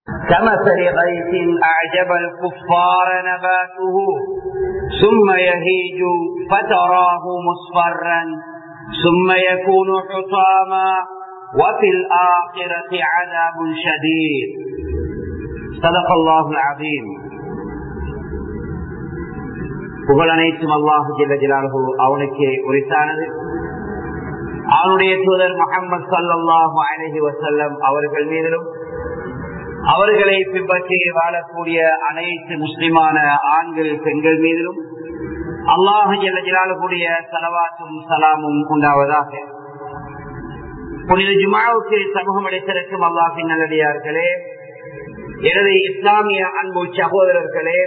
كمثل غيث أعجب الكفار نباته ثم يهيج فتراه مصفرا ثم يكون حطاما وفي الآخرة عذاب شديد صدق الله العظيم புகழ் அனைத்தும் அல்லாஹு ஜெல்ல ஜலாலு அவனுக்கே உரித்தானது அவனுடைய தூதர் முகமது சல்லாஹு அலஹி வசல்லம் அவர்கள் மீதிலும் அவர்களை பின்பற்றி வாழக்கூடிய அனைத்து முஸ்லிமான ஆண்கள் பெண்கள் மீதிலும் அல்லாஹு ஜெல்ல ஜலாலுடைய சலவாத்தும் சலாமும் உண்டாவதாக புனித ஜுமாவுக்கு சமூகம் அளித்திருக்கும் அல்லாஹின் நல்லடியார்களே எனது இஸ்லாமிய அன்பு சகோதரர்களே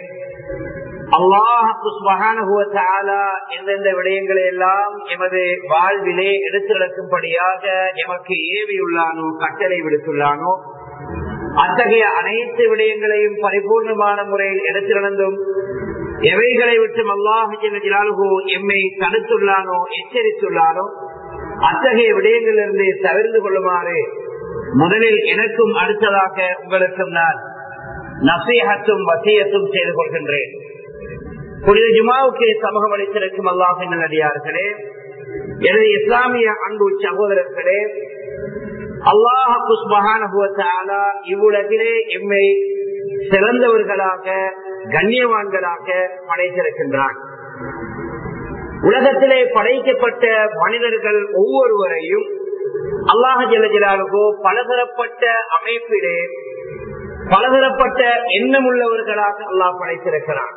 அல்லாஹால எந்தெந்த விடயங்களை எல்லாம் எமது வாழ்விலே எடுத்து நடக்கும்படியாக எமக்கு ஏவியுள்ளானோ கட்டளை விடுத்துள்ளானோ அத்தகைய அனைத்து விடயங்களையும் பரிபூர்ணமான முறையில் எடுத்து நடந்தும் எவைகளை விட்டு அல்லாஹு எம்மை தடுத்துள்ளானோ எச்சரித்துள்ளானோ அத்தகைய விடயங்களிலிருந்து தவிர்த்து கொள்ளுமாறு முதலில் எனக்கும் அடுத்ததாக உங்களுக்கும் நான் நசீகத்தும் வசியத்தும் செய்து கொள்கின்றேன் புனித ஜுமாவுக்கு சமூகம் அளித்திருக்கும் அல்லாஹின் நல்லடியார்களே எனது இஸ்லாமிய அன்பு சகோதரர்களே அல்லாஹால இவ்வுலகிலே எம்மை சிறந்தவர்களாக கண்ணியவான்களாக படைத்திருக்கின்றான் உலகத்திலே படைக்கப்பட்ட மனிதர்கள் ஒவ்வொருவரையும் அல்லாஹ ஜலஜலாலுகோ பலதரப்பட்ட அமைப்பிலே பலதரப்பட்ட எண்ணம் உள்ளவர்களாக அல்லாஹ் படைத்திருக்கிறான்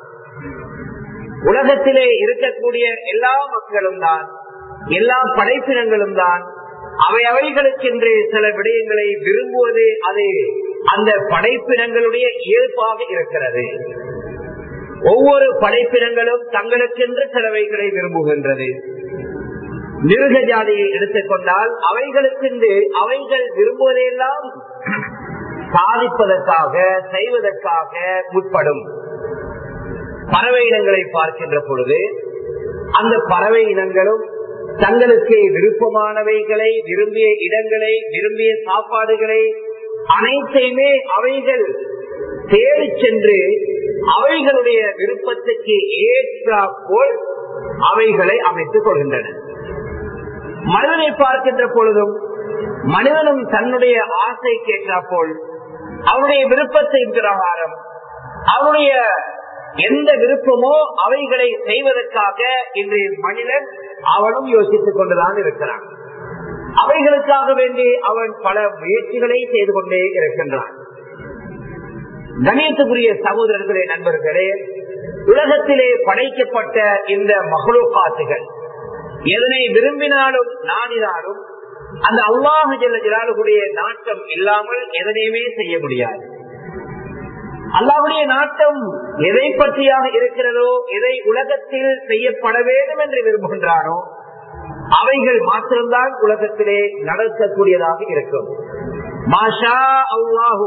உலகத்திலே இருக்கக்கூடிய எல்லா மக்களும் தான் எல்லா படைப்பினங்களும் தான் அவை அவைகளுக்கென்று சில விடயங்களை விரும்புவது அது அந்த படைப்பினங்களுடைய இயல்பாக இருக்கிறது ஒவ்வொரு படைப்பினங்களும் தங்களுக்கென்று சிலவைகளை விரும்புகின்றது மிருக ஜாதியை எடுத்துக்கொண்டால் அவைகளுக்கென்று அவைகள் விரும்புவதையெல்லாம் சாதிப்பதற்காக செய்வதற்காக முற்படும் பறவை இனங்களை பார்க்கின்ற பொழுது அந்த பறவை இனங்களும் தங்களுக்கு விருப்பமானவைகளை விரும்பிய இடங்களை விரும்பிய சாப்பாடுகளை அனைத்தையுமே அவைகள் தேடி சென்று அவைகளுடைய விருப்பத்துக்கு ஏற்றாப்போல் அவைகளை அமைத்துக் கொள்கின்றன மனிதனை பார்க்கின்ற பொழுதும் மனிதனும் தன்னுடைய ஆசை கேட்டாப்போல் அவருடைய விருப்பத்தின் பிரகாரம் அவருடைய எந்த விருப்பமோ அவைகளை செய்வதற்காக இன்று மனிதன் அவனும் யோசித்துக் கொண்டுதான் இருக்கிறான் அவைகளுக்காக வேண்டி அவன் பல முயற்சிகளை செய்து கொண்டே இருக்கின்றான் கணியத்துக்குரிய சகோதரர்களே நண்பர்களே உலகத்திலே படைக்கப்பட்ட இந்த மகளோகாத்துகள் எதனை விரும்பினாலும் நாடினாலும் அந்த அல்லாஹ் ஜலாலுடைய நாட்டம் இல்லாமல் எதனையுமே செய்ய முடியாது அல்லாவுடைய நாட்டம் எதை பற்றியாக இருக்கிறதோ எதை உலகத்தில் செய்யப்பட வேண்டும் என்று விரும்புகின்றானோ அவைகள் மாத்திரம்தான் உலகத்திலே நடக்கக்கூடியதாக இருக்கும் மாஷா அல்லாஹு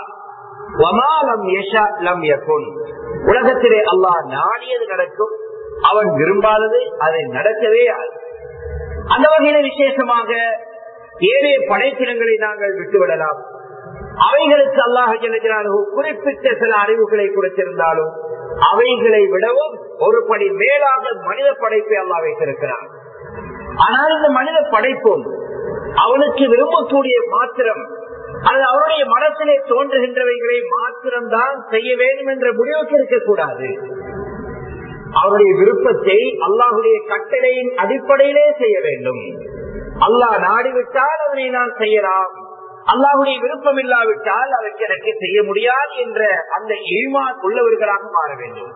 உலகத்திலே அல்லாஹ் நாடியது நடக்கும் அவன் விரும்பாதது அதை நடக்கவே அந்த வகையில விசேஷமாக ஏழைய படைப்பினங்களை நாங்கள் விட்டுவிடலாம் அவைகளுக்கு அல்லாஹ் குறிப்பிட்ட சில அறிவுகளை கொடுத்திருந்தாலும் அவைகளை விடவும் ஒரு படி மேலாக மனித படைப்பை அல்லா வைத்திருக்கிறான் ஆனால் இந்த மனித படைப்பும் அவனுக்கு விரும்பக்கூடிய மாத்திரம் அது அவருடைய மனத்திலே தோன்றுகின்றவைகளை மாத்திரம்தான் செய்ய வேண்டும் என்ற முடிவுக்கு இருக்கக்கூடாது அவருடைய விருப்பத்தை அல்லாஹுடைய கட்டளையின் அடிப்படையிலே செய்ய வேண்டும் அல்லாஹ் நாடிவிட்டால் அதனை நான் செய்யலாம் அல்லாஹுடைய விருப்பம் இல்லாவிட்டால் அதற்கு எனக்கு செய்ய முடியாது என்ற அந்த ஈமான் உள்ளவர்களாக மாற வேண்டும்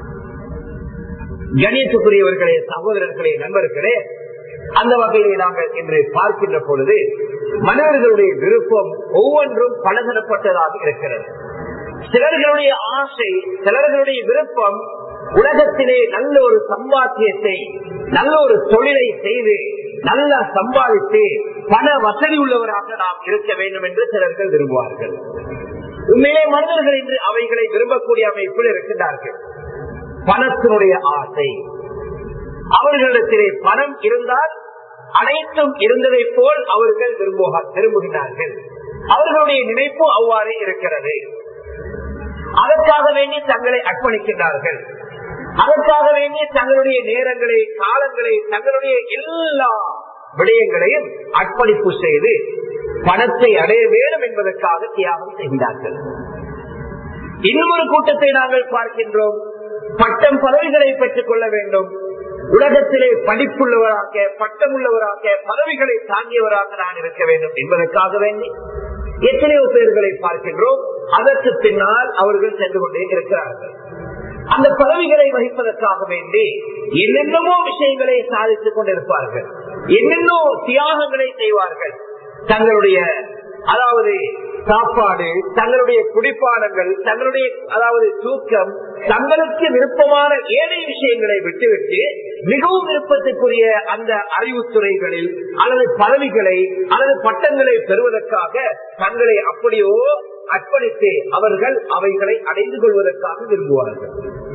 கணியத்துக்குரியவர்களே சகோதரர்களே நண்பர்களே அந்த வகையிலே நாங்கள் இன்று பார்க்கின்ற பொழுது மனிதர்களுடைய விருப்பம் ஒவ்வொன்றும் பலதரப்பட்டதாக இருக்கிறது சிலர்களுடைய ஆசை சிலர்களுடைய விருப்பம் உலகத்திலே நல்ல ஒரு சம்பாத்தியத்தை நல்ல ஒரு தொழிலை செய்து நல்லா சம்பாதித்து பண வசதி உள்ளவராக நாம் இருக்க வேண்டும் என்று சிலர்கள் விரும்புவார்கள் உண்மையிலே மனிதர்கள் இன்று அவைகளை விரும்பக்கூடிய அமைப்பில் இருக்கின்றார்கள் பணத்தினுடைய ஆசை அவர்களிடத்திலே பணம் இருந்தால் அனைத்தும் இருந்ததை போல் அவர்கள் விரும்புகிறார்கள் அவர்களுடைய நினைப்பு அவ்வாறே இருக்கிறது அதற்காக வேண்டி தங்களை அர்ப்பணிக்கின்றார்கள் அதற்காக வேண்டி தங்களுடைய நேரங்களை காலங்களை தங்களுடைய எல்லா விடயங்களையும் அர்ப்பணிப்பு செய்து பணத்தை அடைய வேண்டும் என்பதற்காக தியாகம் செய்கிறார்கள் இன்னொரு கூட்டத்தை நாங்கள் பார்க்கின்றோம் பட்டம் பதவிகளை பெற்றுக் கொள்ள வேண்டும் உலகத்திலே படிப்புள்ளவராக பட்டம் உள்ளவராக பதவிகளை தாங்கியவராக நான் இருக்க வேண்டும் என்பதற்காக வேண்டி எத்தனையோ பேர்களை பார்க்கின்றோம் அதற்கு பின்னால் அவர்கள் சென்று கொண்டே இருக்கிறார்கள் அந்த பதவிகளை வகிப்பதற்காக வேண்டி என்னென்னமோ விஷயங்களை சாதித்துக் கொண்டிருப்பார்கள் என்னென்னோ தியாகங்களை செய்வார்கள் தங்களுடைய அதாவது சாப்பாடு தங்களுடைய குடிப்பானங்கள் தங்களுடைய அதாவது தூக்கம் தங்களுக்கு விருப்பமான ஏழை விஷயங்களை விட்டுவிட்டு மிகவும் விருப்பத்துக்குரிய அந்த அறிவுத்துறைகளில் அல்லது பதவிகளை அல்லது பட்டங்களை பெறுவதற்காக தங்களை அப்படியோ அர்ப்பணித்து அவர்கள் அவைகளை அடைந்து கொள்வதற்காக விரும்புவார்கள்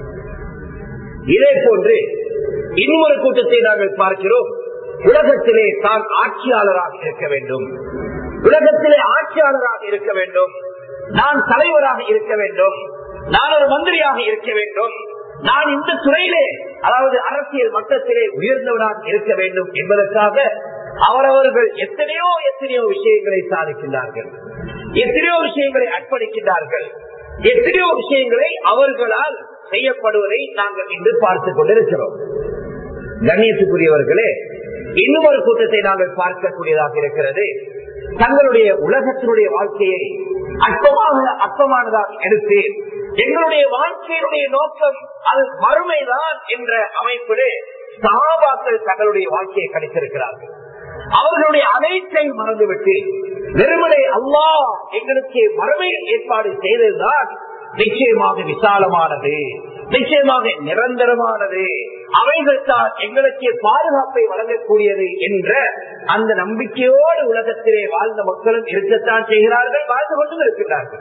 இதே போன்று இன்னொரு கூட்டத்தை நாங்கள் பார்க்கிறோம் உலகத்திலே தான் ஆட்சியாளராக இருக்க வேண்டும் உலகத்திலே ஆட்சியாளராக இருக்க வேண்டும் நான் தலைவராக இருக்க வேண்டும் நான் ஒரு மந்திரியாக இருக்க வேண்டும் நான் இந்த துறையிலே அதாவது அரசியல் மட்டத்திலே உயர்ந்தவனாக இருக்க வேண்டும் என்பதற்காக அவரவர்கள் எத்தனையோ எத்தனையோ விஷயங்களை சாதிக்கின்றார்கள் எத்தனையோ விஷயங்களை அர்ப்பணிக்கின்றார்கள் எத்தனையோ விஷயங்களை அவர்களால் செய்யப்படுவதை நாங்கள் இன்று பார்த்துக் கொண்டிருக்கிறோம் கண்ணியத்துக்குரியவர்களே இன்னும் ஒரு கூட்டத்தை நாங்கள் பார்க்கக்கூடியதாக இருக்கிறது தங்களுடைய உலகத்தினுடைய வாழ்க்கையை அற்பமாக அற்பமானதாக எடுத்து எங்களுடைய வாழ்க்கையினுடைய நோக்கம் அது மறுமைதான் என்ற அமைப்பிலே சாபாக்கள் தங்களுடைய வாழ்க்கையை கணித்திருக்கிறார்கள் அவர்களுடைய அனைத்தை மறந்துவிட்டு வெறுமனை அல்லா எங்களுக்கு மறுமையில் ஏற்பாடு செய்ததுதான் நிச்சயமாக விசாலமானது நிச்சயமாக நிரந்தரமானது அவைகள் தான் எங்களுக்கு பாதுகாப்பை வழங்கக்கூடியது என்ற அந்த நம்பிக்கையோடு உலகத்திலே வாழ்ந்த மக்களும் இருக்கத்தான் செய்கிறார்கள் வாழ்ந்து கொண்டும் இருக்கின்றார்கள்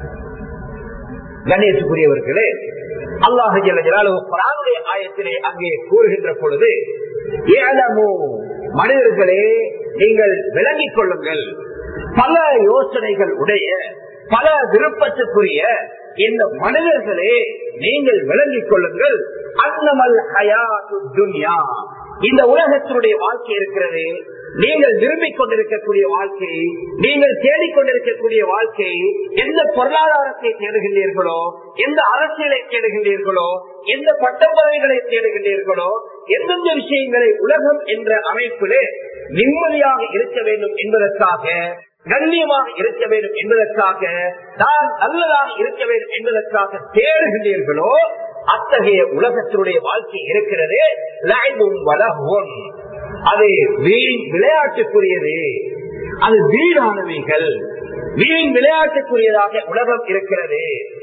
கணேசுக்குரியவர்களே அல்லாஹ் ஜலாலுடைய ஆயத்திலே அங்கே கூறுகின்ற பொழுது ஏழமோ மனிதர்களே நீங்கள் விளங்கிக் கொள்ளுங்கள் பல யோசனைகள் உடைய பல விருப்பத்துக்குரிய இந்த மனிதர்களே நீங்கள் விளங்கிக் கொள்ளுங்கள் அன்னமல் ஹயாத்து துன்யா இந்த உலகத்தினுடைய வாழ்க்கை இருக்கிறது நீங்கள் விரும்பிக் கொண்டிருக்கக்கூடிய வாழ்க்கை நீங்கள் தேடிக்கொண்டிருக்கக்கூடிய வாழ்க்கை எந்த பொருளாதாரத்தை தேடுகின்றீர்களோ எந்த அரசியலை தேடுகின்றீர்களோ எந்த பட்டப்பதவிகளை தேடுகின்றீர்களோ எந்தெந்த விஷயங்களை உலகம் என்ற அமைப்பிலே நிம்மதியாக இருக்க வேண்டும் என்பதற்காக கண்ணியமாக இருக்க வேண்டும் என்பதற்காக நான் நல்லதாக இருக்க வேண்டும் என்பதற்காக தேடுகின்றீர்களோ அத்தகைய உலகத்தினுடைய வாழ்க்கை இருக்கிறது லைவும் வளவும் அது வீண் விளையாட்டுக்குரியது அது வீணானவைகள் வீண் விளையாட்டுக்குரியதாக உலகம் இருக்கிறது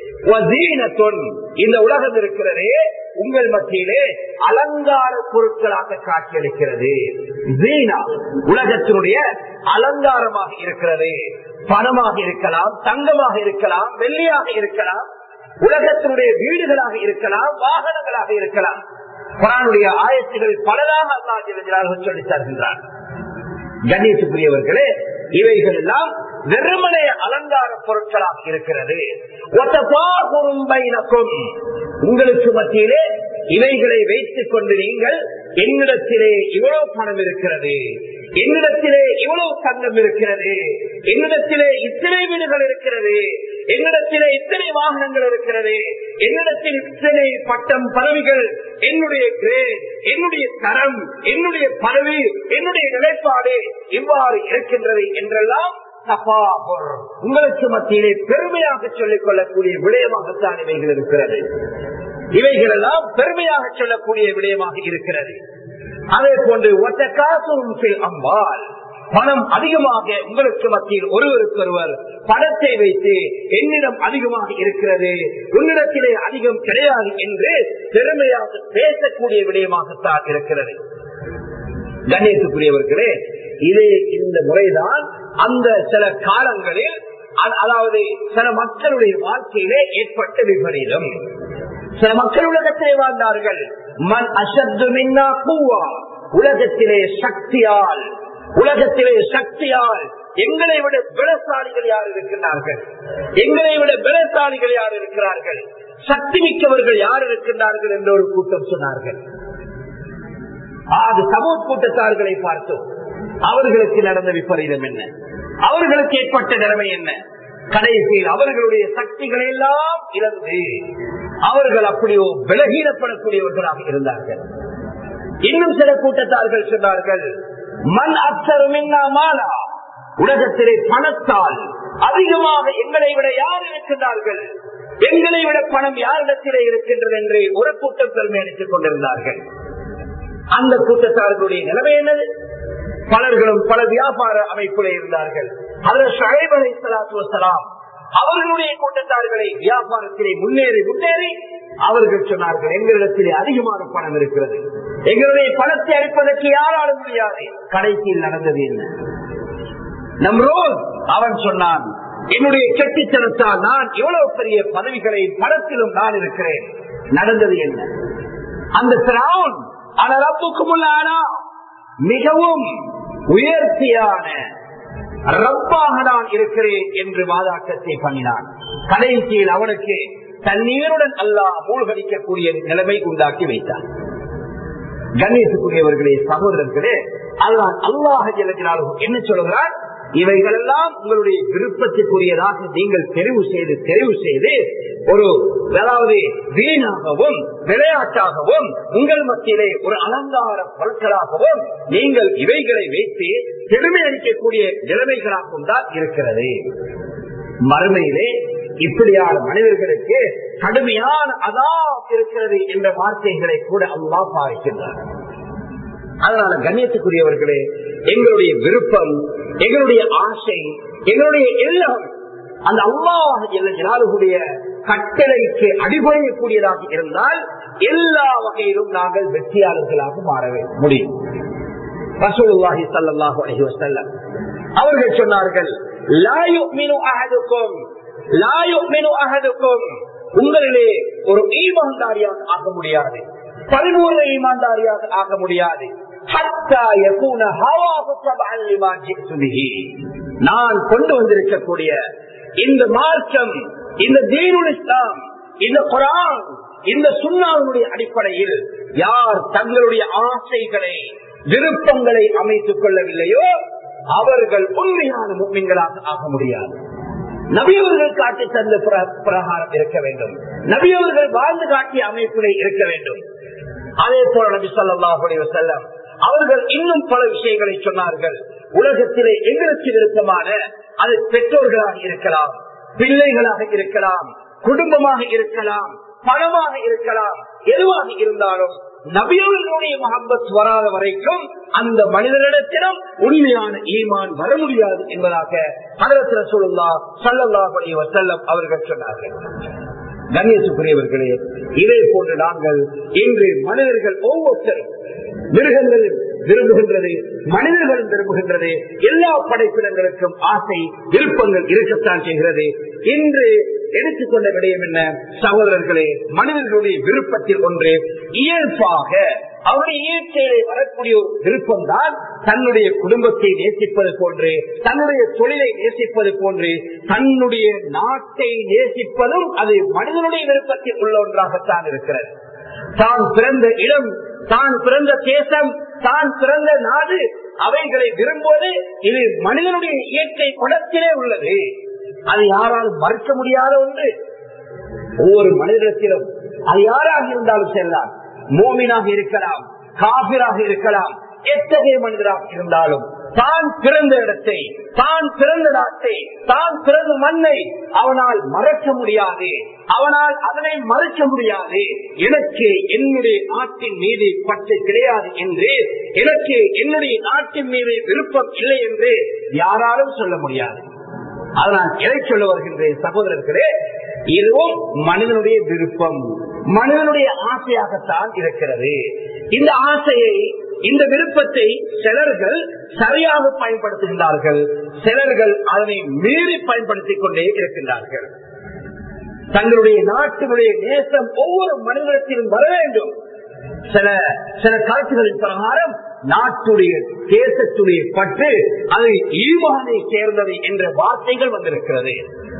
இந்த உலகம் இருக்கிறது உங்கள் மத்தியிலே அலங்கார பொருட்களாக காட்சியளிக்கிறது வீணா உலகத்தினுடைய அலங்காரமாக இருக்கிறது பணமாக இருக்கலாம் தங்கமாக இருக்கலாம் வெள்ளியாக இருக்கலாம் உலகத்தினுடைய வீடுகளாக இருக்கலாம் வாகனங்களாக இருக்கலாம் குரானுடைய ஆயத்துகள் பலராக அல்லா சொல்லி தருகின்றார் கணேசுக்குரியவர்களே இவைகள் எல்லாம் வெறுமனை அலங்கார பொருட்களாக இருக்கிறது உங்களுக்கு மத்தியிலே இவைகளை வைத்துக் கொண்டு நீங்கள் என்னிடத்திலே இவ்வளவு பணம் இருக்கிறது என்னிடத்திலே இவ்வளவு தங்கம் இருக்கிறது என்னிடத்திலே இத்தனை வீடுகள் இருக்கிறது என்னிடத்திலே இத்தனை வாகனங்கள் இருக்கிறது என்னிடத்தில் இத்தனை பட்டம் பதவிகள் என்னுடைய கிரேட் என்னுடைய தரம் என்னுடைய பதவி என்னுடைய நிலைப்பாடு இவ்வாறு இருக்கின்றது என்றெல்லாம் உங்களுக்கு மத்தியிலே பெருமையாக சொல்லிக் கொள்ளக்கூடிய விடயமாகத்தான் இவைகள் இருக்கிறது இவைகள் எல்லாம் பெருமையாக சொல்லக்கூடிய விடயமாக இருக்கிறது அதே போன்று ஒற்ற காசு அம்பால் பணம் அதிகமாக உங்களுக்கு மத்தியில் ஒருவருக்கொருவர் பணத்தை வைத்து என்னிடம் அதிகமாக இருக்கிறது உன்னிடத்திலே அதிகம் கிடையாது என்று பெருமையாக பேசக்கூடிய விடயமாகத்தான் இருக்கிறது கணேசுக்குரியவர்களே இது இந்த முறைதான் அந்த சில காலங்களில் அதாவது சில மக்களுடைய வாழ்க்கையிலே ஏற்பட்ட விபரீதம் சில மக்கள் உலகத்திலே வாழ்ந்தார்கள் மண் அசத்து மின்னா பூவா உலகத்திலே சக்தியால் உலகத்திலே சக்தியால் எங்களை விட பலசாலிகள் யார் இருக்கின்றார்கள் எங்களை விட பலசாலிகள் யார் இருக்கிறார்கள் சக்தி மிக்கவர்கள் யார் இருக்கின்றார்கள் என்று ஒரு கூட்டம் சொன்னார்கள் அது சமூக கூட்டத்தார்களை பார்த்தோம் அவர்களுக்கு நடந்த விபரீதம் என்ன அவர்களுக்கு ஏற்பட்ட நிலைமை என்ன கடைசியில் அவர்களுடைய சக்திகளை எல்லாம் இழந்து அவர்கள் அப்படியோ விலகீனப்படக்கூடியவர்களாக இருந்தார்கள் இன்னும் சில கூட்டத்தார்கள் சொன்னார்கள் மண் அக்சருமின்னா மாலா உலகத்திலே பணத்தால் அதிகமாக எங்களை விட யார் இருக்கின்றார்கள் எங்களை விட பணம் யாரிடத்திலே இருக்கின்றது என்று ஒரு கூட்டம் பெருமை அளித்துக் கொண்டிருந்தார்கள் அந்த கூட்டத்தார்களுடைய நிலைமை என்னது பலர்களும் பல வியாபார அமைப்பிலே இருந்தார்கள் அதில் ஷஹேப் அலை சலாத்து வசலாம் அவர்களுடைய கூட்டத்தார்களை வியாபாரத்திலே முன்னேறி முன்னேறி அவர்கள் சொன்னார்கள் எங்களிடத்திலே அதிகமான பணம் இருக்கிறது எங்களுடைய பணத்தை அளிப்பதற்கு யாராலும் முடியாது கடைசியில் நடந்தது என்ன நம் ரோல் அவன் சொன்னான் என்னுடைய கெட்டித்தனத்தால் நான் எவ்வளவு பெரிய பதவிகளை படத்திலும் நான் இருக்கிறேன் நடந்தது என்ன அந்த திராவன் அனரப்புக்குமுள்ளானா மிகவும் உயர்த்தியான ரப்பாக நான் இருக்கிறேன் என்று வாதாட்டத்தை பண்ணினான் கடைசியில் அவனுக்கு தண்ணீருடன் அல்லாஹ் மூழ்கடிக்கக்கூடிய நிலைமை உண்டாக்கி வைத்தான் கணேசுக்குரியவர்களே சகோதரர்களே அல்லாஹ் அல்லாஹ் என்ன சொல்கிறார் இவைகளெல்லாம் உங்களுடைய விருப்பத்துக்குரியதாக நீங்கள் தெரிவு செய்து தெரிவு செய்து ஒரு அதாவது வீணாகவும் விளையாட்டாகவும் உங்கள் மத்தியிலே ஒரு அலங்கார பொருட்களாகவும் நீங்கள் இவைகளை வைத்து பெருமை அளிக்கக்கூடிய நிலைமைகளாகவும் தான் இருக்கிறது மறுமையிலே இப்படியான மனிதர்களுக்கு கடுமையான அதா இருக்கிறது என்ற வார்த்தைகளை கூட அல்லா பாய்க்கின்றார் அதனால கண்ணியத்துக்குரியவர்களே எங்களுடைய விருப்பம் எங்களுடைய ஆசை எங்களுடைய எல்லாம் அந்த அல்லாஹுடைய கட்டளைக்கு அடிபணியக்கூடியதாக இருந்தால் எல்லா வகையிலும் நாங்கள் வெற்றியாளர்களாக மாற முடியும் ரசூலுல்லாஹி ஸல்லல்லாஹு அலைஹி வஸல்லம் அவர்கள் சொன்னார்கள் லா யுமினு அஹதுக்கும் லா யுமினு அஹதுக்கும் உங்களிலே ஒரு ஈமான்தாரியாக ஆக முடியாது பரிபூர்ண ஈமான்தாரியாக ஆக முடியாது நான் கொண்டு வந்திருக்கக்கூடிய இந்த மார்க்கம் இந்த தீனுல் இஸ்லாம் இந்த குரான் இந்த சுண்ணாவுடைய அடிப்படையில் யார் தங்களுடைய ஆசைகளை விருப்பங்களை அமைத்துக் கொள்ளவில்லையோ அவர்கள் உண்மையான முன்மீன்களாக ஆக முடியாது நபியவர்கள் காட்டி தந்த பிரகாரம் இருக்க வேண்டும் நபியவர்கள் வாழ்ந்து காட்டிய அமைப்பிலே இருக்க வேண்டும் அதே போல நபி சொல்லாஹுடைய செல்லம் அவர்கள் இன்னும் பல விஷயங்களை சொன்னார்கள் உலகத்திலே எங்களுக்கு விருப்பமான அது பெற்றோர்களாக இருக்கலாம் பிள்ளைகளாக இருக்கலாம் குடும்பமாக இருக்கலாம் பணமாக இருக்கலாம் எதுவாக இருந்தாலும் நபியவர்களுடைய மகம்பத் வராத வரைக்கும் அந்த மனிதனிடத்திலும் உண்மையான ஈமான் வர முடியாது என்பதாக அதரத்தில் சொல்லா சல்லல்லா வசல்லம் அவர்கள் சொன்னார்கள் கணேசுக்குரியவர்களே இதே போன்று நாங்கள் இன்று மனிதர்கள் ஒவ்வொருத்தரும் மிருகங்கள் விரும்புகின்றது மனிதர்களும் விரும்புகின்றது எல்லா படைப்பினங்களுக்கும் ஆசை விருப்பங்கள் இருக்கத்தான் செய்கிறது இன்று எடுத்துக்கொண்ட விடயம் என்ன சகோதரர்களே மனிதர்களுடைய விருப்பத்தில் ஒன்று இயல்பாக அவருடைய இயற்கையிலே வரக்கூடிய ஒரு விருப்பம் தான் தன்னுடைய குடும்பத்தை நேசிப்பது போன்று தன்னுடைய தொழிலை நேசிப்பது போன்று தன்னுடைய நாட்டை நேசிப்பதும் அது மனிதனுடைய விருப்பத்தில் உள்ள ஒன்றாகத்தான் இருக்கிறது தான் பிறந்த இடம் தான் பிறந்த தேசம் தான் பிறந்த நாடு அவைகளை விரும்புவது இது மனிதனுடைய இயற்கை குணத்திலே உள்ளது அது யாராலும் மறுக்க முடியாத ஒன்று ஒவ்வொரு மனிதத்திலும் அது யாராக இருந்தாலும் செல்லாம் மோமினாக இருக்கலாம் காபிராக இருக்கலாம் எத்தகைய மனிதராக இருந்தாலும் தான் பிறந்த இடத்தை தான் பிறந்த நாட்டை தான் பிறந்த மண்ணை அவனால் மறக்க முடியாது அவனால் அதனை மறுக்க முடியாது எனக்கு என்னுடைய நாட்டின் மீது பற்று கிடையாது என்று எனக்கு என்னுடைய நாட்டின் மீது விருப்பம் இல்லை என்று யாராலும் சொல்ல முடியாது அதனால் எதை சொல்ல வருகின்றேன் சகோதரர்களே இதுவும் மனிதனுடைய விருப்பம் மனிதனுடைய ஆசையாகத்தான் இருக்கிறது இந்த ஆசையை இந்த விருப்பத்தை சிலர்கள் சரியாக பயன்படுத்துகின்றார்கள் சிலர்கள் அதனை மீறி பயன்படுத்திக் கொண்டே இருக்கின்றார்கள் தங்களுடைய நாட்டினுடைய தேசம் ஒவ்வொரு மனிதத்திலும் வர வேண்டும் சில சில காட்சிகளின் பிரகாரம் நாட்டுடைய தேசத்துடைய பற்று அது ஈமானை சேர்ந்தது என்ற வார்த்தைகள் வந்திருக்கிறது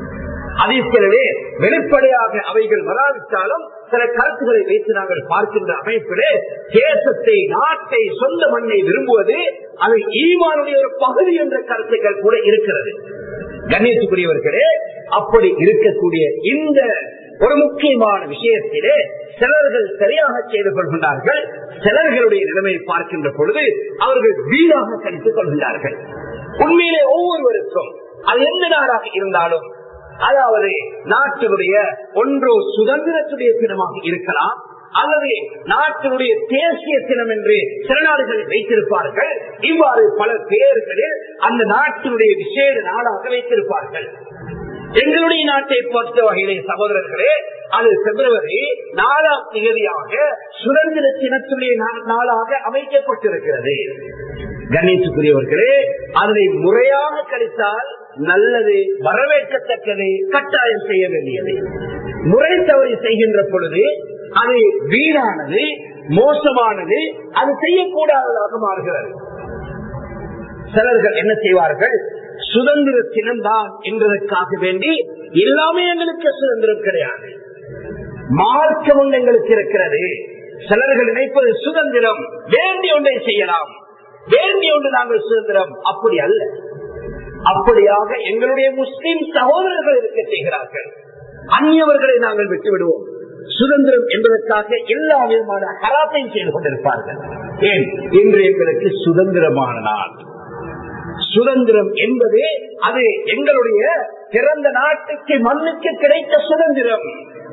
அதே வெளிப்படையாக அவைகள் வராவிட்டாலும் சில கருத்துக்களை வைத்து நாங்கள் பார்க்கின்ற அமைப்பிலே தேசத்தை நாட்டை சொந்த மண்ணை விரும்புவது அது ஈமானுடைய ஒரு பகுதி என்ற கருத்துக்கள் கூட இருக்கிறது கண்ணியத்துக்குரியவர்களே அப்படி இருக்கக்கூடிய இந்த ஒரு முக்கியமான விஷயத்திலே சிலர்கள் சரியாக செய்து கொள்கின்றார்கள் சிலர்களுடைய நிலைமை பார்க்கின்ற பொழுது அவர்கள் வீணாக கணித்துக் கொள்கின்றார்கள் உண்மையிலே ஒவ்வொருவருக்கும் அது எந்த நாடாக இருந்தாலும் அதாவது நாட்டினுடைய ஒன்றோ சுதந்திரத்துடைய தினமாக இருக்கலாம் அல்லது நாட்டினுடைய தேசிய தினம் என்று சில நாடுகளில் வைத்திருப்பார்கள் இவ்வாறு பல பேர்களில் அந்த நாட்டினுடைய விசேட நாடாக வைத்திருப்பார்கள் எங்களுடைய நாட்டை பொறுத்த வகையிலே சகோதரர்களே அது பிப்ரவரி நாலாம் தேதியாக சுதந்திர தினத்துடைய நாளாக அமைக்கப்பட்டிருக்கிறது கணேசுக்குரியவர்களே அதனை முறையாக கழித்தால் நல்லது வரவேற்கத்தக்கது கட்டாயம் செய்ய வேண்டியது முறை தவறி செய்கின்ற பொழுது அது வீணானது மோசமானது அது செய்யக்கூடாததாக மாறுகிறது சிலர்கள் என்ன செய்வார்கள் சுதந்திர தினம்தான் என்பதற்காக வேண்டி எல்லாமே எங்களுக்கு சுதந்திரம் கிடையாது மார்க்கம் ஒன்று எங்களுக்கு இருக்கிறது சிலர்கள் நினைப்பது சுதந்திரம் வேண்டி ஒன்றை செய்யலாம் வேண்டி ஒன்று நாங்கள் சுதந்திரம் அப்படி அல்ல அப்படியாக எங்களுடைய முஸ்லிம் சகோதரர்கள் இருக்க செய்கிறார்கள் அந்நியவர்களை நாங்கள் விட்டு விடுவோம் சுதந்திரம் என்பதற்காக எல்லா விதமான ஹராத்தையும் செய்து கொண்டிருப்பார்கள் ஏன் இன்று எங்களுக்கு சுதந்திரமான நாள் சுதந்திரம் என்பது அது எங்களுடைய பிறந்த நாட்டுக்கு மண்ணுக்கு கிடைத்த சுதந்திரம்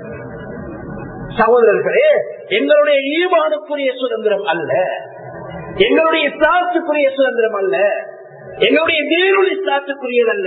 சகோதரர்களே எங்களுடைய ஈமானுக்குரிய சுதந்திரம் அல்ல எங்களுடைய சாத்துக்குரிய சுதந்திரம் அல்ல எங்களுடைய தேவனுடைய சாத்துக்குரியதல்ல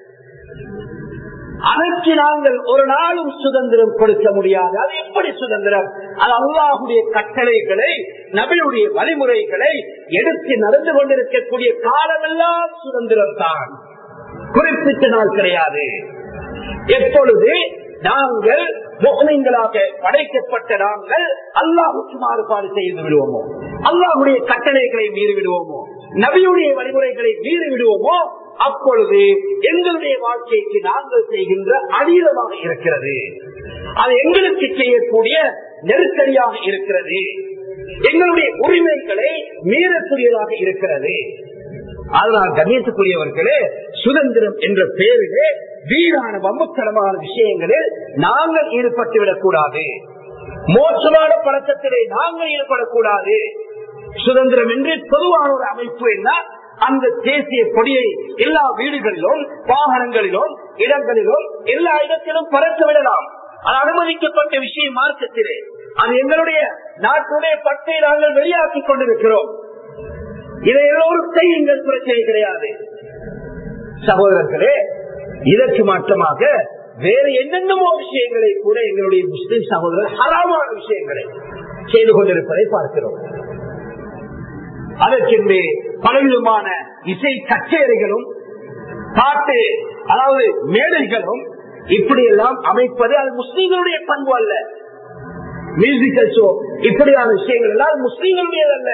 அதற்கு நாங்கள் ஒரு நாளும் சுதந்திரம் கொடுக்க முடியாது அது எப்படி சுதந்திரம் அது அல்லாஹுடைய கட்டளைகளை நபியுடைய வழிமுறைகளை எடுத்து நடந்து கொண்டிருக்கக்கூடிய காலமெல்லாம் சுதந்திரம் தான் குறிப்பிட்ட நாள் கிடையாது எப்பொழுது நாங்கள் மோகனங்களாக படைக்கப்பட்ட நாங்கள் அல்லாஹுக்கு மாறுபாடு செய்து விடுவோமோ அல்லாஹுடைய கட்டளைகளை மீறி விடுவோமோ நபியுடைய வழிமுறைகளை மீறி விடுவோமோ அப்பொழுது எங்களுடைய வாழ்க்கைக்கு நாங்கள் செய்கின்ற அதீதமாக இருக்கிறது அது எங்களுக்கு செய்யக்கூடிய நெருக்கடியாக இருக்கிறது எங்களுடைய உரிமைகளை மீறக்கூடியதாக இருக்கிறது அதனால் கண்ணியத்துக்குரியவர்களே சுதந்திரம் என்ற பெயரிலே வீணான வம்புத்தனமான விஷயங்களில் நாங்கள் ஈடுபட்டு விடக்கூடாது மோசமான பழக்கத்திலே நாங்கள் ஈடுபடக்கூடாது சுதந்திரம் என்று பொதுவான ஒரு அமைப்பு என்ன அந்த தேசிய கொடியை எல்லா வீடுகளிலும் வாகனங்களிலும் இடங்களிலும் எல்லா இடத்திலும் பறக்க விடலாம் அது அனுமதிக்கப்பட்ட விஷயம் மார்க்கத்திலே அது எங்களுடைய நாட்டுடைய பட்டை நாங்கள் வெளியாக்கி கொண்டிருக்கிறோம் இதை எல்லோரும் செய்யுங்கள் பிரச்சனை கிடையாது சகோதரர்களே இதற்கு மாற்றமாக வேறு என்னென்னமோ விஷயங்களை கூட எங்களுடைய முஸ்லிம் சகோதரர் ஹராமான விஷயங்களை செய்து கொண்டிருப்பதை பார்க்கிறோம் அதற்கென்று பலவிதமான இசை கச்சேரிகளும் பாட்டு அதாவது மேடைகளும் இப்படி எல்லாம் அமைப்பது அது முஸ்லீம்களுடைய பண்பு அல்ல மியூசிக்கல் ஷோ இப்படியான விஷயங்கள் எல்லாம் முஸ்லீம்களுடையதல்ல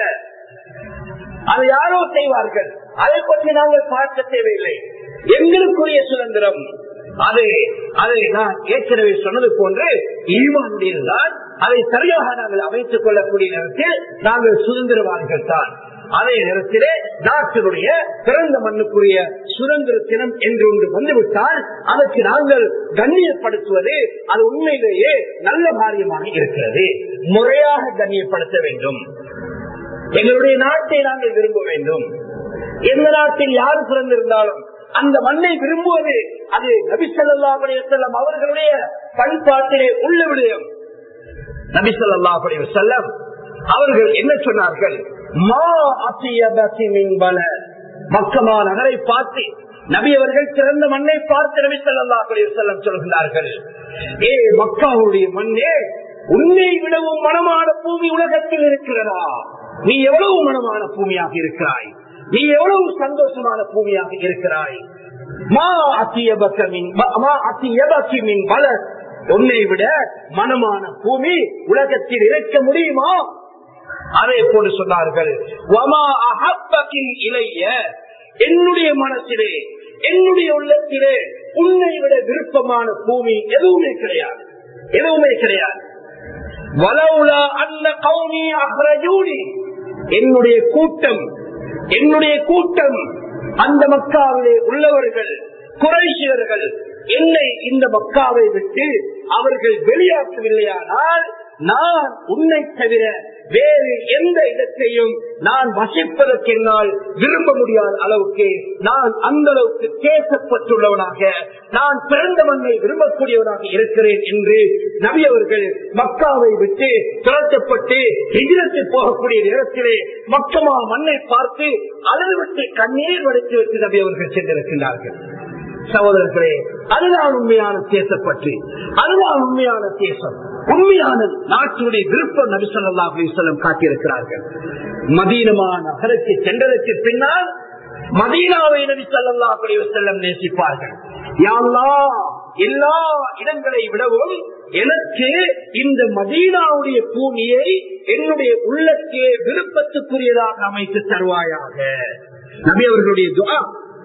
அதை யாரோ செய்வார்கள் அதை பற்றி நாங்கள் பார்க்க தேவையில்லை எங்களுக்குரிய சுதந்திரம் அது அதை நான் ஏற்கனவே சொன்னது போன்று ஈமானுடையதுதான் அதை சரியாக நாங்கள் அமைத்துக் கொள்ளக்கூடிய நேரத்தில் நாங்கள் சுதந்திரவாதிகள் தான் அதே நேரத்திலே நாட்டினுடைய பிறந்த மண்ணுக்குரிய சுதந்திர தினம் என்று ஒன்று வந்துவிட்டால் அதற்கு நாங்கள் கண்ணியப்படுத்துவது அது உண்மையிலேயே நல்ல காரியமாக இருக்கிறது முறையாக கண்ணியப்படுத்த வேண்டும் எங்களுடைய நாட்டை நாங்கள் விரும்ப வேண்டும் எந்த நாட்டில் யார் பிறந்திருந்தாலும் அந்த மண்ணை விரும்புவது அது நபிசல்லாஹுடைய செல்லம் அவர்களுடைய பண்பாட்டிலே உள்ள விடயம் நபிசல்லாஹுடைய செல்லம் அவர்கள் என்ன சொன்னார்கள் மா அசியபின் பல மக்கமா நகரை பார்த்து நபி அவர்கள் சிறந்த மண்ணை பார்த்து நபி சொல்லாஹுடைய செல்லம் சொல்கிறார்கள் ஏ மக்காவுடைய மண்ணே உன்னை விடவும் மனமான பூமி உலகத்தில் இருக்கிறதா நீ எவ்வளவு மனமான பூமியாக இருக்கிறாய் நீ எவ்வளவு சந்தோஷமான பூமியாக இருக்கிறாய் மா அத்தியபக்கமின் மா அத்தியபக்கிமின் பலர் உன்னை விட மனமான பூமி உலகத்தில் இருக்க முடியுமா அதே போல சொன்னார்கள் "வமா அஹப்பகின் இலைய என்னுடைய மனசிலே என்னுடைய உள்ளத்திலே உன்னை விட விருப்பமான பூமி எதுவுமே கிடையாது எதுவுமே கிடையாது வலவுலா அன்ன கௌமி அஹ்ரஜூனி என்னுடைய கூட்டம் என்னுடைய கூட்டம் அந்த மக்காவிலே உள்ளவர்கள் குறைசியர்கள் என்னை இந்த மக்காவை விட்டு அவர்கள் வெளியாக்கவில்லையானால் நான் உன்னை தவிர வேறு எந்த இடத்தையும் நான் வசிப்பதற்கு என்னால் விரும்ப முடியாத அளவுக்கு நான் அந்த அளவுக்கு தேசப்பட்டுள்ளவனாக நான் பிறந்த மண்ணை விரும்பக்கூடியவனாக இருக்கிறேன் என்று நபி அவர்கள் மக்காவை விட்டு துரத்தப்பட்டு எதிரத்து போகக்கூடிய நேரத்திலே மக்கமா மண்ணை பார்த்து அளவு விட்டு கண்ணீர் வடித்து விட்டு நபி அவர்கள் சென்றிருக்கின்றார்கள் சகோதரர்களே அதுதான் உண்மையான தேசப்பற்றி அதுதான் உண்மையான தேசம் உண்மையான நாட்டுடைய விருப்பம் நபிசல்லா அலிசல்லம் காட்டியிருக்கிறார்கள் மதீனமா நகரத்தை சென்றதற்கு பின்னால் மதீனாவை நபி சல்லா அலிவசல்லம் நேசிப்பார்கள் யாழ்லா எல்லா இடங்களை விடவும் எனக்கு இந்த மதீனாவுடைய பூமியை என்னுடைய உள்ளத்தே விருப்பத்துக்குரியதாக அமைத்து தருவாயாக நபி அவர்களுடைய துவா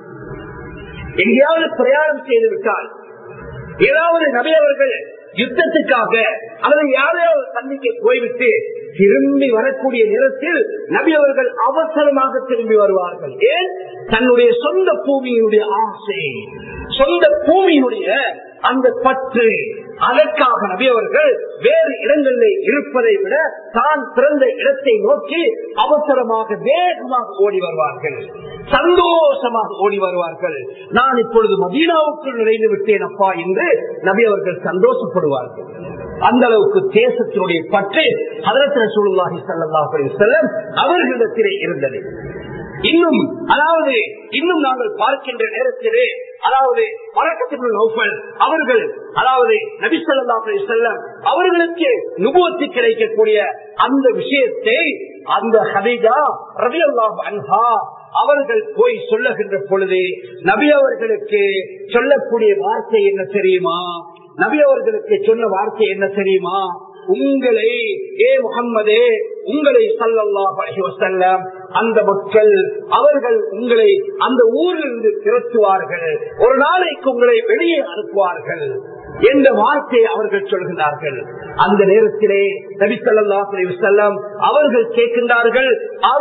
எங்கேயாவது பிரயாணம் செய்து விட்டால் ஏதாவது நபி அவர்கள் யுத்தத்துக்காக அல்லது யாரையாவது சந்திக்க போய்விட்டு திரும்பி வரக்கூடிய நேரத்தில் நபி அவர்கள் அவசரமாக திரும்பி வருவார்கள் ஏன் தன்னுடைய சொந்த பூமியினுடைய ஆசை சொந்த பூமியினுடைய அந்த பற்று அதற்காக நபி அவர்கள் வேறு இடங்களில் இருப்பதை விட தான் பிறந்த இடத்தை நோக்கி அவசரமாக வேகமாக ஓடி வருவார்கள் சந்தோஷமாக ஓடி வருவார்கள் நான் இப்பொழுது மதீனாவுக்குள் நுழைந்து விட்டேன் அப்பா என்று நபி அவர்கள் சந்தோஷப்படுவார்கள் அந்த அளவுக்கு தேசத்தினுடைய பற்று அதரத்தின சூழ்நாகி சல்லாஹ் செல்லம் அவர்களிடத்திலே இருந்தது இன்னும் அதாவது இன்னும் நாங்கள் பார்க்கின்ற நேரத்திலே அதாவது வழக்கத்தின் நோஃபல் அவர்கள் அதாவது நபிசல்லா செல்லம் அவர்களுக்கு நுபுவத்து கிடைக்கக்கூடிய அந்த விஷயத்தை அந்த ஹதிஜா ரவி அல்லாஹ் அன்ஹா அவர்கள் போய் சொல்லுகின்ற பொழுது நபி அவர்களுக்கு சொல்லக்கூடிய வார்த்தை என்ன தெரியுமா நபி அவர்களுக்கு சொன்ன வார்த்தை என்ன தெரியுமா உங்களை ஏ முகம்மதே உங்களை சல்லாஹ் அந்த மக்கள் அவர்கள் உங்களை அந்த ஊரிலிருந்து திரட்டுவார்கள் ஒரு நாளைக்கு உங்களை வெளியே அனுப்புவார்கள் என்ற வார்த்தையை அவர்கள் சொல்கிறார்கள் அந்த நேரத்திலே நபி சொல்லா செல்லம் அவர்கள் கேட்கின்றார்கள்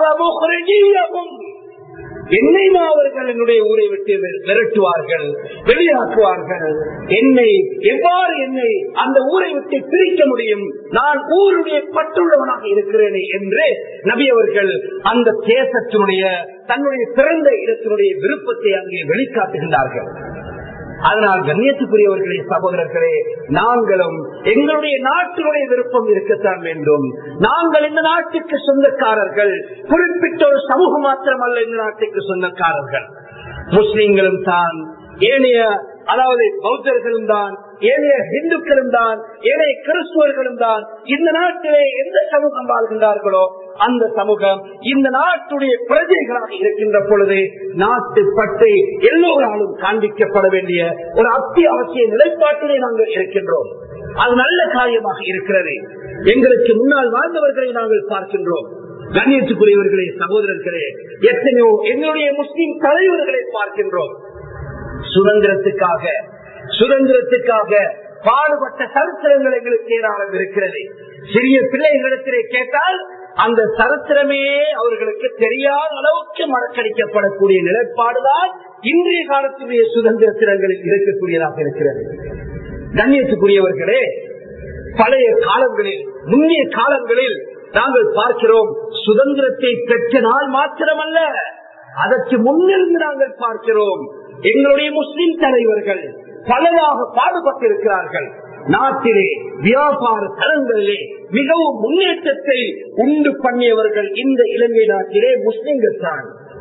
அவமும் என்னைமா அவர்கள் என்னுடைய ஊரை விட்டு விரட்டுவார்கள் வெளியாக்குவார்கள் என்னை எவ்வாறு என்னை அந்த ஊரை விட்டு பிரிக்க முடியும் நான் ஊருடைய பட்டுள்ளவனாக இருக்கிறேனே என்று நபி அவர்கள் அந்த தேசத்தினுடைய தன்னுடைய பிறந்த இடத்தினுடைய விருப்பத்தை அங்கே வெளிக்காட்டுகின்றார்கள் அதனால் கண்ணியத்துக்குரியவர்களே சகோதரர்களே நாங்களும் எங்களுடைய நாட்டினுடைய விருப்பம் இருக்கத்தான் வேண்டும் நாங்கள் இந்த நாட்டுக்கு சொந்தக்காரர்கள் குறிப்பிட்ட ஒரு சமூகம் மாத்திரமல்ல இந்த நாட்டுக்கு சொந்தக்காரர்கள் முஸ்லிம்களும் தான் ஏனைய அதாவது பௌத்தர்களும் தான் ஏனைய இந்துக்களும் தான் ஏனைய கிறிஸ்துவர்களும் தான் இந்த நாட்டிலே எந்த சமூகம் வாழ்கின்றார்களோ அந்த சமூகம் இந்த நாட்டுடைய பிரஜைகளாக இருக்கின்ற பொழுது நாட்டு பட்டை எல்லோராலும் காண்பிக்கப்பட வேண்டிய ஒரு அத்தியாவசிய நிலைப்பாட்டிலே நாங்கள் இருக்கின்றோம் அது நல்ல காரியமாக இருக்கிறது எங்களுக்கு முன்னால் வாழ்ந்தவர்களை நாங்கள் பார்க்கின்றோம் கண்ணியத்துக்குரியவர்களே சகோதரர்களே எத்தனையோ எங்களுடைய முஸ்லிம் தலைவர்களை பார்க்கின்றோம் சுதந்திரத்துக்காக சுதந்திரத்துக்காக பாடுபட்ட சரித்திரங்கள் எங்களுக்கு ஏராளம் இருக்கிறது சிறிய பிள்ளைகளிடத்திலே கேட்டால் அந்த சரித்திரமே அவர்களுக்கு தெரியாத அளவுக்கு மறக்கடிக்கப்படக்கூடிய நிலைப்பாடுதான் இன்றைய காலத்துடைய சுதந்திர திறங்களில் இருக்கக்கூடியதாக இருக்கிறது கண்ணியத்துக்குரியவர்களே பழைய காலங்களில் முந்தைய காலங்களில் நாங்கள் பார்க்கிறோம் சுதந்திரத்தை பெற்ற நாள் மாத்திரமல்ல அதற்கு முன்னிருந்து நாங்கள் பார்க்கிறோம் எங்களுடைய முஸ்லிம் தலைவர்கள் பலராக பாடுபட்டிருக்கிறார்கள் நாட்டிலே வியாபார தளங்களிலே மிகவும் முன்னேற்றத்தை உண்டு பண்ணியவர்கள் இந்த இலங்கை நாட்டிலே முஸ்லிம்கள் தான்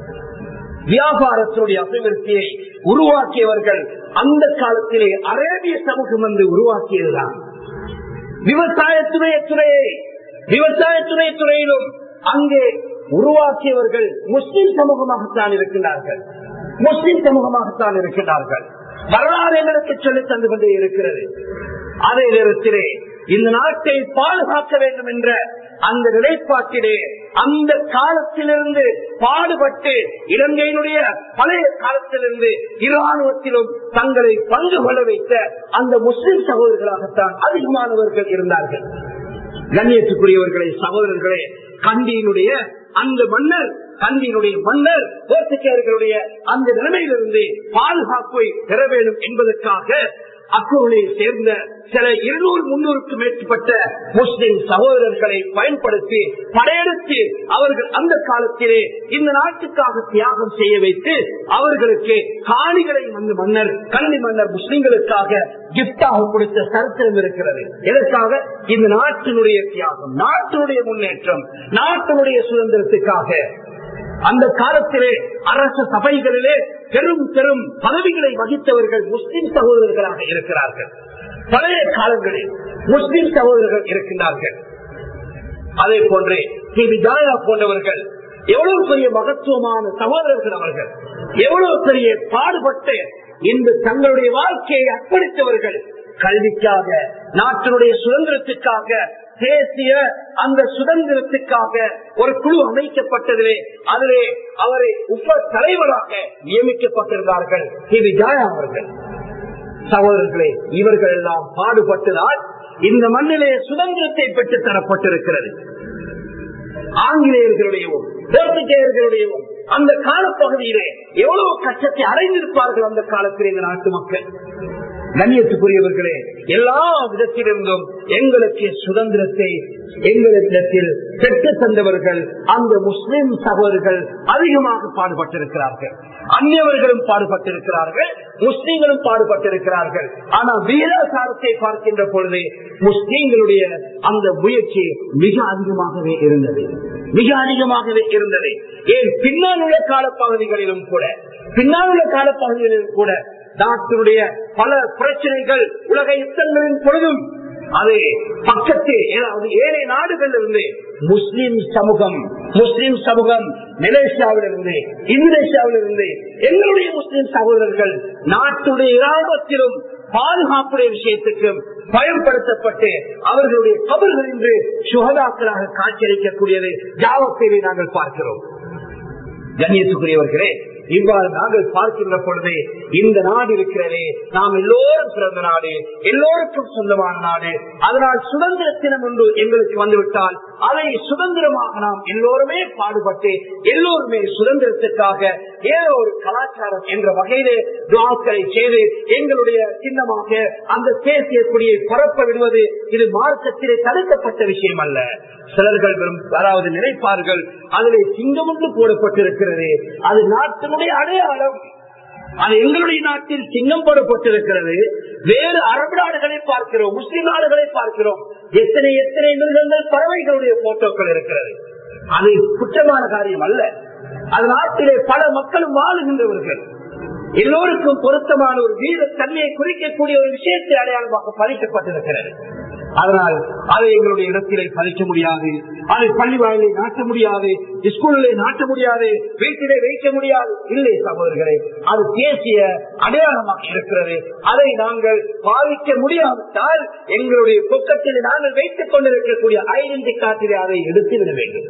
வியாபாரத்தினுடைய அபிவிருத்தியை உருவாக்கியவர்கள் அந்த காலத்திலே அரேபிய சமூகம் வந்து உருவாக்கியதுதான் விவசாயத்துறை துறையை விவசாயத்துறை துறையிலும் அங்கே உருவாக்கியவர்கள் முஸ்லிம் சமூகமாகத்தான் இருக்கின்றார்கள் முஸ்லிம் சமூகமாகத்தான் இருக்கின்றார்கள் வரலாறு எங்களுக்கு சொல்லி தந்து கொண்டே இருக்கிறது அதே நேரத்திலே இந்த நாட்டை பாதுகாக்க வேண்டும் என்ற அந்த நிலைப்பாட்டிலே அந்த காலத்திலிருந்து பாடுபட்டு இலங்கையினுடைய பழைய காலத்திலிருந்து இராணுவத்திலும் தங்களை பங்கு கொள்ள வைத்த அந்த முஸ்லிம் சகோதரர்களாகத்தான் அதிகமானவர்கள் இருந்தார்கள் கண்ணியத்துக்குரியவர்களே சகோதரர்களே கண்டியினுடைய அந்த மன்னர் கண்டியினுடைய மன்னர் போர்த்துகேயர்களுடைய அந்த நிலைமையிலிருந்து பாதுகாப்பை பெற வேண்டும் என்பதற்காக அக்கூரை சேர்ந்த சில இருநூறு முன்னூறுக்கு மேற்பட்ட முஸ்லிம் சகோதரர்களை பயன்படுத்தி படையெடுத்து அவர்கள் அந்த காலத்திலே இந்த நாட்டுக்காக தியாகம் செய்ய வைத்து அவர்களுக்கு காணிகளை வந்து மன்னர் கல்வி மன்னர் முஸ்லிம்களுக்காக கிப்டாக கொடுத்த சரித்திரம் இருக்கிறது எதற்காக இந்த நாட்டினுடைய தியாகம் நாட்டினுடைய முன்னேற்றம் நாட்டினுடைய சுதந்திரத்துக்காக அந்த காலத்திலே அரச சபைகளிலே பெரும் பெரும் பதவிகளை வகித்தவர்கள் முஸ்லிம் சகோதரர்களாக இருக்கிறார்கள் பழைய காலங்களில் முஸ்லிம் சகோதரர்கள் இருக்கின்றார்கள் அதே போன்றே விஜயா போன்றவர்கள் எவ்வளவு பெரிய மகத்துவமான சகோதரர்கள் அவர்கள் எவ்வளவு பெரிய பாடுபட்டு இந்த தங்களுடைய வாழ்க்கையை அர்ப்பணித்தவர்கள் கல்விக்காக நாட்டினுடைய சுதந்திரத்துக்காக தேசிய அந்த சுதந்திரத்துக்காக ஒரு குழு அமைக்கப்பட்டதிலே அதிலே அவரை உப தலைவராக நியமிக்கப்பட்டிருந்தார்கள் டி விஜயா அவர்கள் சகோதரர்களே இவர்கள் எல்லாம் பாடுபட்டுதான் இந்த மண்ணிலே சுதந்திரத்தை பெற்று தரப்பட்டிருக்கிறது ஆங்கிலேயர்களுடையவும் போர்த்துகேயர்களுடையவும் அந்த காலப்பகுதியிலே எவ்வளவு கஷ்டத்தை அடைந்திருப்பார்கள் அந்த காலத்தில் இந்த நாட்டு மக்கள் கண்ணியத்துக்குரியவர்களே எல்லா விதத்திலிருந்தும் எங்களுக்கு சுதந்திரத்தை எங்களிடத்தில் பெற்று தந்தவர்கள் அந்த முஸ்லிம் சகோதரர்கள் அதிகமாக பாடுபட்டிருக்கிறார்கள் அந்நியவர்களும் பாடுபட்டிருக்கிறார்கள் முஸ்லீம்களும் பாடுபட்டிருக்கிறார்கள் ஆனால் வீராசாரத்தை பார்க்கின்ற பொழுது முஸ்லீம்களுடைய அந்த முயற்சி மிக அதிகமாகவே இருந்தது மிக அதிகமாகவே இருந்தது ஏன் பின்னால் உள்ள காலப்பகுதிகளிலும் கூட பின்னால் உள்ள காலப்பகுதிகளிலும் கூட நாட்டினுடைய பல பிரச்சனைகள் உலக யுத்தங்களின் பொழுதும் அது பக்கத்தில் ஏதாவது ஏழை நாடுகள் இருந்து முஸ்லிம் சமூகம் முஸ்லிம் சமூகம் மலேசியாவிலிருந்து இந்தோனேஷியாவிலிருந்து எங்களுடைய முஸ்லிம் சகோதரர்கள் நாட்டுடைய இராணுவத்திலும் பாதுகாப்புடைய விஷயத்துக்கும் பயன்படுத்தப்பட்டு அவர்களுடைய கபர்கள் என்று சுகதாக்களாக காட்சியளிக்கக்கூடியது ஜாவத்தை நாங்கள் பார்க்கிறோம் கண்ணியத்துக்குரியவர்களே இவ்வாறு நாங்கள் பார்க்கின்ற பொழுது இந்த நாடு இருக்கிறதே நாம் எல்லோரும் பிறந்த நாடு எல்லோருக்கும் சொந்தமான நாடு அதனால் சுதந்திர தினம் ஒன்று எங்களுக்கு வந்துவிட்டால் அதை சுதந்திரமாக நாம் எல்லோருமே பாடுபட்டு எல்லோருமே சுதந்திரத்துக்காக ஏதோ ஒரு கலாச்சாரம் என்ற வகையிலே துவாக்களை செய்து எங்களுடைய சின்னமாக அந்த தேசிய கொடியை பரப்ப விடுவது இது மார்க்கத்திலே தடுக்கப்பட்ட விஷயம் அல்ல சிலர்கள் அதாவது நினைப்பார்கள் அதிலே சிங்கம் ஒன்று போடப்பட்டிருக்கிறது அது நாட்டினுடைய அடையாளம் அது எங்களுடைய நாட்டில் சின்னம் போடப்பட்டிருக்கிறது வேறு அரபு நாடுகளை பார்க்கிறோம் முஸ்லிம் நாடுகளை பார்க்கிறோம் எத்தனை எத்தனை மிருகங்கள் பறவைகளுடைய போட்டோக்கள் இருக்கிறது அது குற்றமான காரியம் அல்ல அது நாட்டிலே பல மக்களும் வாழுகின்றவர்கள் எல்லோருக்கும் பொருத்தமான ஒரு வீர தன்மையை குறிக்கக்கூடிய ஒரு விஷயத்தை அடையாளமாக பதிக்கப்பட்டிருக்கிறது அதனால் அதை எங்களுடைய இடத்திலே பதிக்க முடியாது அதை பள்ளி வாயிலை நாட்ட முடியாது ஸ்கூலிலே நாட்ட முடியாது வீட்டிலே வைக்க முடியாது இல்லை சகோதரர்களே அது தேசிய அடையாளமாக இருக்கிறது அதை நாங்கள் பாதிக்க முடியாவிட்டால் எங்களுடைய பொக்கத்தில் நாங்கள் வைத்துக் கொண்டிருக்கக்கூடிய ஐடென்டி கார்டிலே அதை எடுத்துவிட வேண்டும்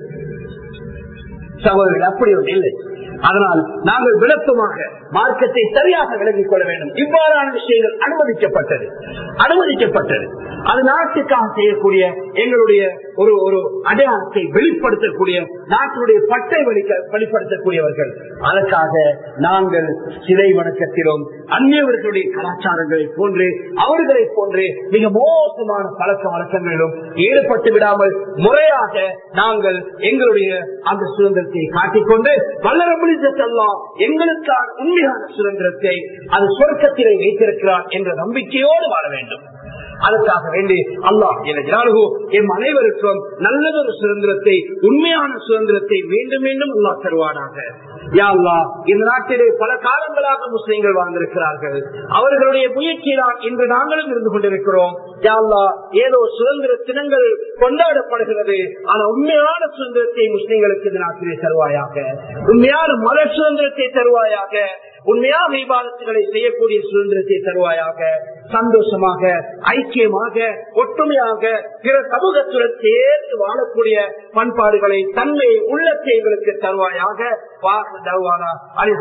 சகோதரர்கள் அப்படி ஒன்று இல்லை அதனால் நாங்கள் விளக்கமாக மார்க்கத்தை சரியாக விளங்கிக் கொள்ள வேண்டும் இவ்வாறான விஷயங்கள் அனுமதிக்கப்பட்டது அனுமதிக்கப்பட்டது அது நாட்டுக்காக செய்யக்கூடிய எங்களுடைய ஒரு ஒரு அடையாளத்தை வெளிப்படுத்தக்கூடிய நாட்டினுடைய பட்டை வெளிப்படுத்தக்கூடியவர்கள் அதற்காக நாங்கள் சிலை வணக்கத்திலும் அந்நியவர்களுடைய கலாச்சாரங்களை போன்று அவர்களை போன்று மிக மோசமான பழக்க வழக்கங்களிலும் ஈடுபட்டு விடாமல் முறையாக நாங்கள் எங்களுடைய அந்த சுதந்திரத்தை காட்டிக்கொண்டு வல்லரபுலிசல்லாம் எங்களுக்கான உண்மையான சுதந்திரத்தை அது சொர்க்கத்திலே வைத்திருக்கிறார் என்ற நம்பிக்கையோடு வாழ வேண்டும் அதற்காக வேண்டி அல்லாஹ் எம் அனைவருக்கும் நல்லதொரு சுதந்திரத்தை உண்மையான சுதந்திரத்தை மீண்டும் மீண்டும் அல்லாஹ் தருவானாக யாழ்லா இந்த நாட்டிலே பல காலங்களாக முஸ்லிம்கள் வாழ்ந்திருக்கிறார்கள் அவர்களுடைய முயற்சியினால் இன்று நாங்களும் இருந்து கொண்டிருக்கிறோம் யாழ்லா ஏதோ சுதந்திர தினங்கள் கொண்டாடப்படுகிறது ஆனால் உண்மையான சுதந்திரத்தை முஸ்லிம்களுக்கு இந்த நாட்டிலே தருவாயாக உண்மையான மத சுதந்திரத்தை தருவாயாக உண்மையான விவாதத்துகளை செய்யக்கூடிய சுதந்திரத்தை தருவாயாக சந்தோஷமாக ஐக்கியமாக ஒற்றுமையாக பிற சமூகத்துடன் சேர்ந்து வாழக்கூடிய பண்பாடுகளை தன்மை உள்ளத்தை எங்களுக்கு தருவாயாக வாக்கு தருவானா